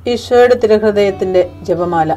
ഈശോയുടെ തിരുഹൃദയത്തിന്റെ ജപമാല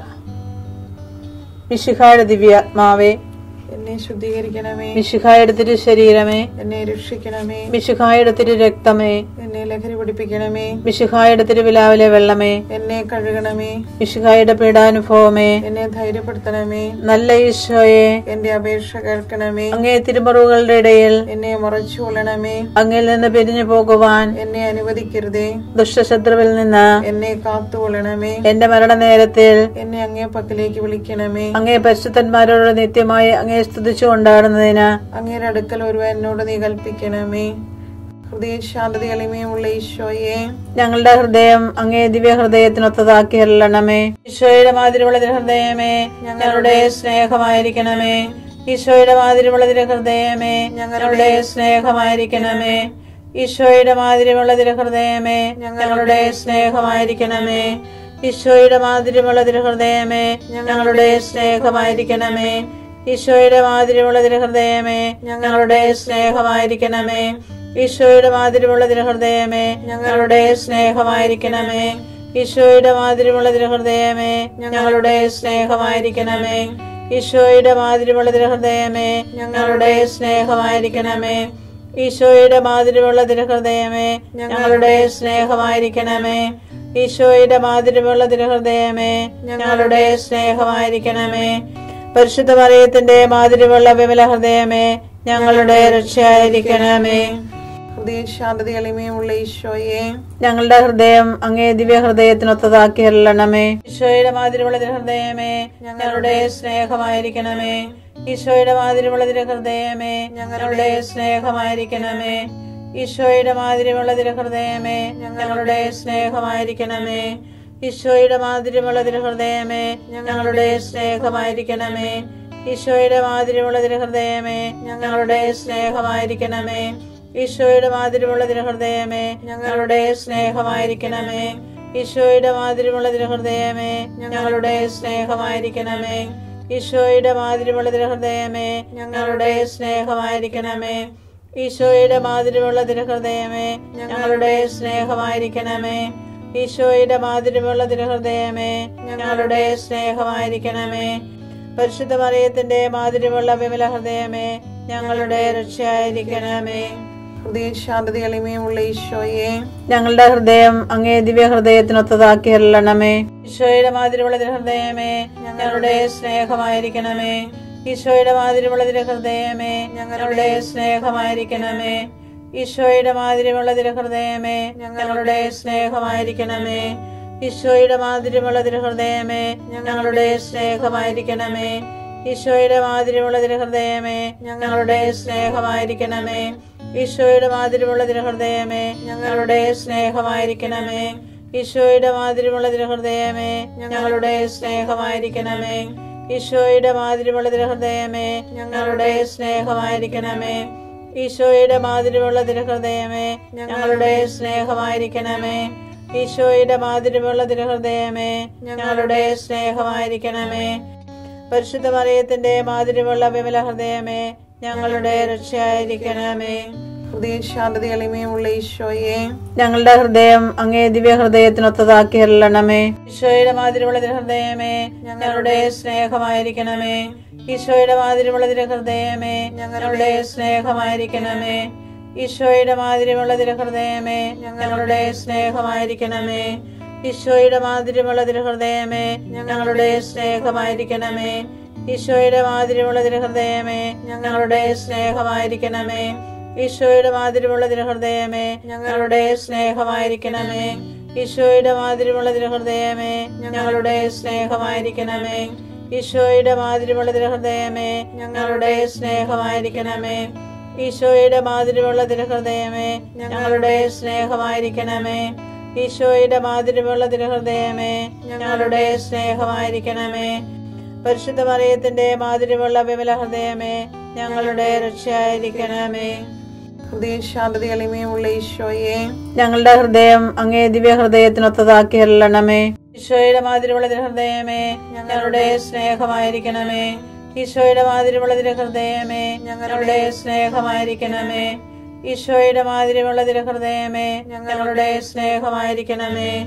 മിശിഹായുടെ ദിവ്യാത്മാവേ എന്നെ ശുദ്ധീകരിക്കണമേ മിശിഹായുടെ തിരു ശരീരമേ എന്നെ രക്ഷിക്കണമേ മിശിഹായുടെ തിരു രക്തമേ എന്നെ ലഹരി പിടിപ്പിക്കണമേ മിശിഹായുടെ തിരുവിലാവിലെ വെള്ളമേ എന്നെ കഴുകണമേ മിശിഹായുടെ പീഡാനുഭവമേ എന്നെ ധൈര്യപ്പെടുത്തണമേ നല്ല ഈശോയെ എന്റെ അപേക്ഷ കേൾക്കണമേ അങ്ങേ തിരുമറുകളുടെ ഇടയിൽ എന്നെ മറച്ചു കൊള്ളണമേ അങ്ങിൽ നിന്ന് പിരിഞ്ഞു പോകുവാൻ എന്നെ അനുവദിക്കരുതേ ദുഷ്ടശത്രുവിൽ നിന്ന് എന്നെ കാത്തുകൊള്ളണമേ എന്റെ മരണനേരത്തിൽ എന്നെ അങ്ങേ പക്കലേക്ക് വിളിക്കണമേ അങ്ങേ പരിശുദ്ധന്മാരോട് നിത്യമായി അങ്ങേ സ്തുതിച്ചു കൊണ്ടാടുന്നതിന് അങ്ങയുടെ അടുക്കൽ ഒരുവ എന്നോട് നീ കൽപ്പിക്കണമേ ഹൃദയ ശാന്തത എളിമയുമുള്ള ഈശോയെ ഞങ്ങളുടെ ഹൃദയം അങ്ങേ ദിവ്യ ഹൃദയത്തിനൊത്തതാക്കി അരുളണമേ ഈശോയുടെ മാതിരിയുള്ള തിരു ഹൃദയമേ ഞങ്ങളുടെ സ്നേഹമായിരിക്കണമേ ഈശോയുടെ മാതിരിയുള്ള തിരു ഹൃദയമേ ഞങ്ങളുടെ സ്നേഹമായിരിക്കണമേ ഈശോയുടെ മാതിരിയുള്ള തിരു ഹൃദയമേ ഞങ്ങളുടെ സ്നേഹമായിരിക്കണമേ ഈശോയുടെ മാതിരിയുള്ള തിരു ഹൃദയമേ ഞങ്ങളുടെ സ്നേഹമായിരിക്കണമേ ഈശോയുടെ മാതിരിയുള്ള തിരു ഹൃദയമേ ഞങ്ങളുടെ സ്നേഹമായിരിക്കണമേ ഈശോയുടെ മാതിരിയുള്ള തിരു ഹൃദയമേ ഞങ്ങളുടെ സ്നേഹമായിരിക്കണമേ ഈശോയുടെ മാതിരിയുള്ള തിരു ഹൃദയമേ ഞങ്ങളുടെ സ്നേഹമായിരിക്കണമേ ഈശോയുടെ മാതിരിയുള്ള തിരു ഹൃദയമേ ഞങ്ങളുടെ സ്നേഹമായിരിക്കണമേ ഈശോയുടെ മാതിരിയുള്ള തിരു ഹൃദയമേ ഞങ്ങളുടെ സ്നേഹമായിരിക്കണമേ ഈശോയുടെ മാതിരിയുള്ള തിരു ഹൃദയമേ ഞങ്ങളുടെ സ്നേഹമായിരിക്കണമേ പരിശുദ്ധ മറിയത്തിന്റെ മാതിരിയുള്ള വിമല ഹൃദയമേ ഞങ്ങളുടെ രക്ഷയായിരിക്കണമേ ഹൃദയ ശാന്തത എളിമയുമുള്ള ഈശോയെ ഞങ്ങളുടെ ഹൃദയം അങ്ങേ ദിവ്യ ഹൃദയത്തിനൊത്തതാക്കി അരുളണമേ ഈശോയുടെ മാതിരിയുള്ള തിരു ഹൃദയമേ ഞങ്ങളുടെ സ്നേഹമായിരിക്കണമേ ഈശോയുടെ മാതിരിയുള്ള തിരു ഹൃദയമേ ഞങ്ങളുടെ സ്നേഹമായിരിക്കണമേ ഈശോയുടെ മാതിരിയുള്ള തിരു ഹൃദയമേ ഞങ്ങളുടെ സ്നേഹമായിരിക്കണമേ ഈശോയുടെ മാതിരിയുള്ള തിരു ഹൃദയമേ ഞങ്ങളുടെ സ്നേഹമായിരിക്കണമേ ഈശോയുടെ മാതിരിയുള്ള തിരു ഹൃദയമേ ഞങ്ങളുടെ സ്നേഹമായിരിക്കണമേ ഈശോയുടെ മാതിരിയുള്ള തിരു ഹൃദയമേ ഞങ്ങളുടെ സ്നേഹമായിരിക്കണമേ ഈശോയുടെ മാതിരിയുള്ള തിരു ഹൃദയമേ ഞങ്ങളുടെ സ്നേഹമായിരിക്കണമേ ഈശോയുടെ മാതിരിയുള്ള തിരു ഹൃദയമേ ഞങ്ങളുടെ സ്നേഹമായിരിക്കണമേ ഈശോയുടെ മാതിരിയുള്ള തിരു ഹൃദയമേ ഞങ്ങളുടെ സ്നേഹമായിരിക്കണമേ ഈശോയുടെ മാതിരിയുള്ള തിരു ഹൃദയമേ ഞങ്ങളുടെ സ്നേഹമായിരിക്കണമേ പരിശുദ്ധ മറിയത്തിന്റെ മാതിരിയുള്ള വിമല ഹൃദയമേ ഞങ്ങളുടെ രക്ഷയായിരിക്കണമേ ഹൃദയ ശാന്തത എളിമയുമുള്ള ഈശോയെ ഞങ്ങളുടെ ഹൃദയം അങ്ങേ ദിവ്യ ഹൃദയത്തിനൊത്തതാക്കി അരുളണമേ ഈശോയുടെ മാതിരിയുള്ള തിരു ഹൃദയമേ ഞങ്ങളുടെ സ്നേഹമായിരിക്കണമേ ഈശോയുടെ മാതിരിയുള്ള തിരു ഹൃദയമേ ഞങ്ങളുടെ സ്നേഹമായിരിക്കണമേ ഈശോയുടെ മാതിരിയുള്ള തിരു ഹൃദയമേ ഞങ്ങളുടെ സ്നേഹമായിരിക്കണമേ ഈശോയുടെ മാതിരിയുള്ള തിരു ഹൃദയമേ ഞങ്ങളുടെ സ്നേഹമായിരിക്കണമേ ഈശോയുടെ മാതിരിയുള്ള തിരു ഹൃദയമേ ഞങ്ങളുടെ സ്നേഹമായിരിക്കണമേ ഈശോയുടെ മാതിരിയുള്ള തിരു ഹൃദയമേ ഞങ്ങളുടെ സ്നേഹമായിരിക്കണമേ ഈശോയുടെ മാതിരിയുള്ള തിരു ഹൃദയമേ ഞങ്ങളുടെ സ്നേഹമായിരിക്കണമേ ഈശോയുടെ മാതിരിയുള്ള തിരു ഹൃദയമേ ഞങ്ങളുടെ സ്നേഹമായിരിക്കണമേ ഈശോയുടെ മാതിരിയുള്ള തിരു ഹൃദയമേ ഞങ്ങളുടെ സ്നേഹമായിരിക്കണമേ ഈശോയുടെ മാതിരിയുള്ള തിരു ഹൃദയമേ ഞങ്ങളുടെ സ്നേഹമായിരിക്കണമേ പരിശുദ്ധ മറിയത്തിന്റെ മാതിരിയുള്ള വിമല ഹൃദയമേ ഞങ്ങളുടെ രക്ഷയായിരിക്കണമേ ഹൃദയ ശാന്തത എളിമയുമുള്ള ഈശോയെ ഞങ്ങളുടെ ഹൃദയം അങ്ങേ ദിവ്യ ഹൃദയത്തിനൊത്തതാക്കി അരുളണമേ ഈശോയുടെ മാതിരിയുള്ള തിരു ഹൃദയമേ ഞങ്ങളുടെ സ്നേഹമായിരിക്കണമേ ഈശോയുടെ മാതിരിയുള്ള തിരു ഹൃദയമേ ഞങ്ങളുടെ സ്നേഹമായിരിക്കണമേ ഈശോയുടെ മാതിരിയുള്ള തിരു ഹൃദയമേ ഞങ്ങളുടെ സ്നേഹമായിരിക്കണമേ ഈശോയുടെ മാതിരിയുള്ള തിരു ഹൃദയമേ ഞങ്ങളുടെ സ്നേഹമായിരിക്കണമേ ഈശോയുടെ മാതിരിയുള്ള തിരു ഹൃദയമേ ഞങ്ങളുടെ സ്നേഹമായിരിക്കണമേ ഈശോയുടെ മാതിരിയുള്ള തിരു ഹൃദയമേ ഞങ്ങളുടെ സ്നേഹമായിരിക്കണമേ ഈശോയുടെ മാതിരിയുള്ള തിരു ഹൃദയമേ ഞങ്ങളുടെ സ്നേഹമായിരിക്കണമേ ഈശോയുടെ മാതിരിയുള്ള തിരു ഹൃദയമേ ഞങ്ങളുടെ സ്നേഹമായിരിക്കണമേ ഈശോയുടെ മാതിരിയുള്ള തിരു ഹൃദയമേ ഞങ്ങളുടെ സ്നേഹമായിരിക്കണമേ ഈശോയുടെ മാതിരിയുള്ള തിരു ഹൃദയമേ ഞങ്ങളുടെ സ്നേഹമായിരിക്കണമേ പരിശുദ്ധ മറിയത്തിന്റെ മാതിരിയുള്ള വിമല ഹൃദയമേ ഞങ്ങളുടെ രക്ഷയായിരിക്കണമേ ഹൃദയ ശാന്തത എളിമയുമുള്ള ഈശോയെ ഞങ്ങളുടെ ഹൃദയം അങ്ങേ ദിവ്യ ഹൃദയത്തിനൊത്തതാക്കി അരുളണമേ ഈശോയുടെ മാതിരിയുള്ള തിരു ഹൃദയമേ ഞങ്ങളുടെ സ്നേഹമായിരിക്കണമേ ഈശോയുടെ മാതിരിയുള്ള തിരു ഹൃദയമേ ഞങ്ങളുടെ സ്നേഹമായിരിക്കണമേ ഈശോയുടെ മാതിരിയുള്ള തിരു ഹൃദയമേ ഞങ്ങളുടെ സ്നേഹമായിരിക്കണമേ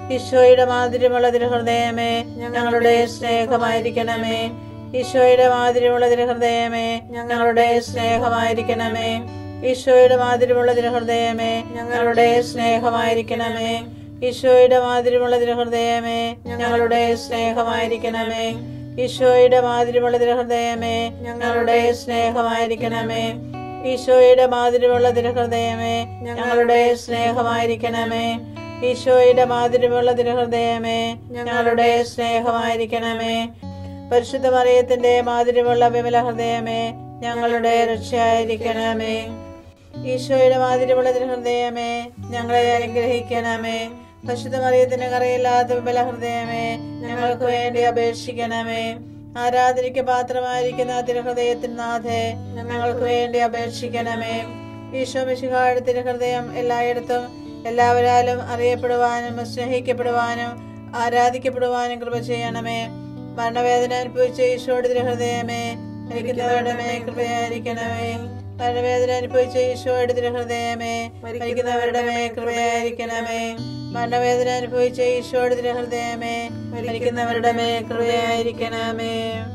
ഈശോയുടെ മാതിരിമുള്ള തിരുഹൃദയമേ ഞങ്ങളുടെ സ്നേഹമായിരിക്കണമേ ഈശോയുടെ മാതിരിമുള്ള തിരുഹൃദയമേ ഞങ്ങളുടെ സ്നേഹമായിരിക്കണമേ ഈശോയുടെ മാതിരിമുള്ള തിരുഹൃദയമേ ഞങ്ങളുടെ സ്നേഹമായിരിക്കണമേ ഈശോയുടെ മാതിരിമുള്ള തിരുഹൃദയമേ ഞങ്ങളുടെ സ്നേഹമായിരിക്കണമേ ഈശോയുടെ മാതിരിമുള്ള തിരുഹൃദയമേ ഞങ്ങളുടെ സ്നേഹമായിരിക്കണമേ ഈശോയുടെ മാതിരിമുള്ള തിരുഹൃദയമേ ഞങ്ങളുടെ സ്നേഹമായിരിക്കണമേ ഈശോയുടെ മാതിരിമുള്ള തിരുഹൃദയമേ ഞങ്ങളുടെ സ്നേഹമായിരിക്കണമേ പരിശുദ്ധ മറിയത്തിന്റെ മാതിരിമുള്ള വിമല ഹൃദയമേ ഞങ്ങളുടെ രക്ഷയായിരിക്കണമേ ഈശോയുടെ മാതിരിമുള്ള തിരുഹൃദയമേ ഞങ്ങളെ അനുഗ്രഹിക്കണമേ പരിശുദ്ധ മറിയത്തിന് കറയില്ലാത്ത വിമല ഹൃദയമേ ഞങ്ങൾക്ക് വേണ്ടി അപേക്ഷിക്കണമേ ആരാധനയ്ക്ക് പാത്രമായിരിക്കുന്ന തിരുഹൃദയത്തിന് നാഥേ ഞങ്ങൾക്ക് വേണ്ടി അപേക്ഷിക്കണമേ ഈശോ മിശിഹായുടെ തിരുഹൃദയം എല്ലായിടത്തും എല്ലാവരാലും അറിയപ്പെടുവാനും സ്നേഹിക്കപ്പെടുവാനും ആരാധിക്കപ്പെടുവാനും കൃപ ചെയ്യണമേ മരണവേദന അനുഭവിച്ച ഈശോയുടെ തിരുഹൃദയമേ മരിക്കുന്നവരുടെ മേ കൃപയായിരിക്കണമേ മരണവേദന അനുഭവിച്ച ഈശോയുടെ തിരുഹൃദയമേ മരിക്കുന്നവരുടെ മേ കൃപയായിരിക്കണമേ മരണവേദന അനുഭവിച്ച ഈശോയുടെ തിരുഹൃദയമേ മരിക്കുന്നവരുടെ മേ കൃപയായിരിക്കണമേ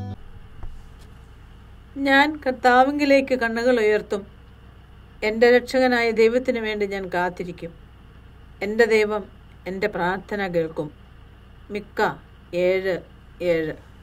ഞാൻ കർത്താവിങ്കിലേക്ക് കണ്ണുകൾ ഉയർത്തും എൻ്റെ രക്ഷകനായ ദൈവത്തിനു വേണ്ടി ഞാൻ കാത്തിരിക്കും എൻ്റെ ദൈവം എൻ്റെ പ്രാർത്ഥന കേൾക്കും മിക്ക ഏഴ് ഏഴ്